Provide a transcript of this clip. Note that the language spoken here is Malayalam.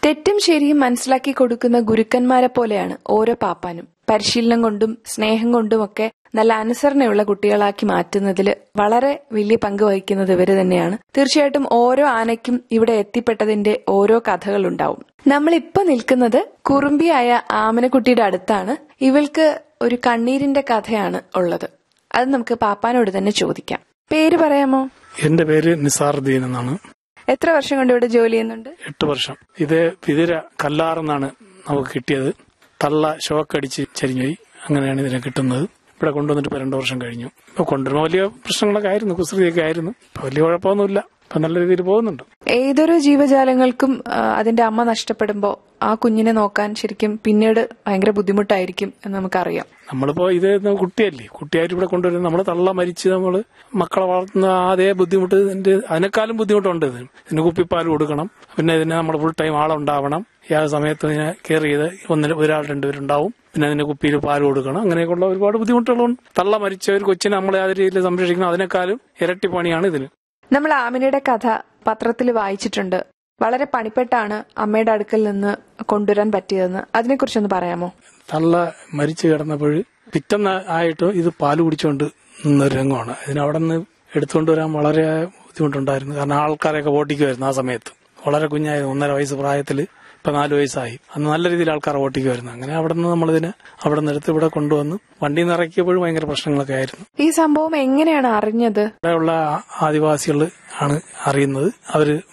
തെറ്റും ശരിയും മനസ്സിലാക്കി കൊടുക്കുന്ന ഗുരുക്കന്മാരെ പോലെയാണ് ഓരോ പാപ്പാനും പരിശീലനം കൊണ്ടും സ്നേഹം കൊണ്ടുമൊക്കെ നല്ല അനുസരണയുള്ള കുട്ടികളാക്കി മാറ്റുന്നതിൽ വളരെ വലിയ പങ്ക് വഹിക്കുന്നത് ഇവര് തന്നെയാണ് തീർച്ചയായിട്ടും ഓരോ ആനയ്ക്കും ഇവിടെ എത്തിപ്പെട്ടതിന്റെ ഓരോ കഥകളുണ്ടാവും നമ്മൾ ഇപ്പൊ നിൽക്കുന്നത് കുറുമ്പിയായ ആമനക്കുട്ടിയുടെ അടുത്താണ് ഇവൾക്ക് ഒരു കണ്ണീരിന്റെ കഥയാണ് ഉള്ളത് അത് നമുക്ക് പാപ്പാനോട് തന്നെ ചോദിക്കാം പേര് പറയാമോ എന്റെ പേര് നിസാറുദ്ദീൻ എന്നാണ് എത്ര വർഷം കൊണ്ട് ഇവിടെ ജോലി ചെയ്യുന്നുണ്ട് എട്ട് വർഷം ഇത് പിതിര കല്ലാറെന്നാണ് നമുക്ക് കിട്ടിയത് തള്ള ഷോക്കടിച്ച് ചരിഞ്ഞുപോയി അങ്ങനെയാണ് ഇതിനെ കിട്ടുന്നത് ഇവിടെ കൊണ്ടുവന്നിട്ട് ഇപ്പൊ രണ്ടു വർഷം കഴിഞ്ഞു ഇപ്പൊ കൊണ്ടുവരുമ്പോൾ വലിയ പ്രശ്നങ്ങളൊക്കെ ആയിരുന്നു കുസൃതിയൊക്കെ ആയിരുന്നു ഇപ്പൊ വലിയ കുഴപ്പമൊന്നുമില്ല ഇപ്പൊ നല്ല രീതിയിൽ പോകുന്നുണ്ട് ഏതൊരു ജീവജാലങ്ങൾക്കും ആ, അതിന്റെ അമ്മ നഷ്ടപ്പെടുമ്പോൾ ആ കുഞ്ഞിനെ നോക്കാൻ ശരിക്കും പിന്നീട് ഭയങ്കര ബുദ്ധിമുട്ടായിരിക്കും എന്ന് നമുക്കറിയാം നമ്മളിപ്പോ ഇത് കുട്ടിയല്ലേ കുട്ടിയായിട്ട് ഇവിടെ കൊണ്ടുവരുന്നത് നമ്മൾ തള്ള മരിച്ച് നമ്മൾ മക്കളെ വളർത്തുന്ന അതേ ബുദ്ധിമുട്ട് ഇതിന്റെ അതിനേക്കാളും ബുദ്ധിമുട്ടുണ്ട് ഇതിന് ഇതിന് കുപ്പിപ്പാൽ കൊടുക്കണം പിന്നെ ഇതിന് നമ്മൾ ഫുൾ ടൈം ആളുണ്ടാവണം ഏത് സമയത്ത് ഇതിനെ കെയർ ചെയ്ത് ഒന്നിന് ഒരാൾ രണ്ടുപേരുണ്ടാവും പിന്നെ അതിന് കുപ്പിയിൽ പാൽ കൊടുക്കണം അങ്ങനെയൊക്കെയുള്ള ഒരുപാട് ബുദ്ധിമുട്ടുകളുണ്ട് തള്ള മരിച്ച ഒരു കൊച്ചിനെ നമ്മളെ ആ രീതിയിൽ സംരക്ഷിക്കണം അതിനേക്കാളും ഇരട്ടി പണിയാണ് ഇതിന് നമ്മൾ ആമിനയുടെ കഥ പത്രത്തിൽ വായിച്ചിട്ടുണ്ട് വളരെ പണിപ്പെട്ടാണ് അമ്മയുടെ അടുക്കൽ നിന്ന് കൊണ്ടുവരാൻ പറ്റിയതെന്ന് അതിനെക്കുറിച്ചൊന്ന് പറയാമോ തള്ള മരിച്ചു കിടന്നപ്പോൾ പിറ്റന്ന് ആയിട്ട് ഇത് പാല് കുടിച്ചുകൊണ്ട് നിന്നൊരു രംഗമാണ് ഇതിന് അവിടെ നിന്ന് എടുത്തുകൊണ്ട് വരാൻ വളരെ ബുദ്ധിമുട്ടുണ്ടായിരുന്നു കാരണം ആൾക്കാരെയൊക്കെ ഓട്ടിക്കുമായിരുന്നു ആ സമയത്ത് വളരെ കുഞ്ഞായത് ഒന്നര വയസ്സ് പ്രായത്തിൽ ഇപ്പൊ നാല് വയസ്സായി അന്ന് നല്ല രീതിയിൽ ആൾക്കാർ ഓട്ടിക്കുമായിരുന്നു അങ്ങനെ അവിടെ നിന്ന് നമ്മളിതിനെ അവിടെ നിന്ന് എടുത്ത് ഇവിടെ കൊണ്ടുവന്ന് വണ്ടി നിറക്കിയപ്പോഴും ഭയങ്കര പ്രശ്നങ്ങളൊക്കെ ആയിരുന്നു ഈ സംഭവം എങ്ങനെയാണ് അറിഞ്ഞത് ഇവിടെയുള്ള ആദിവാസികൾ ആണ് അറിയുന്നത് അവര്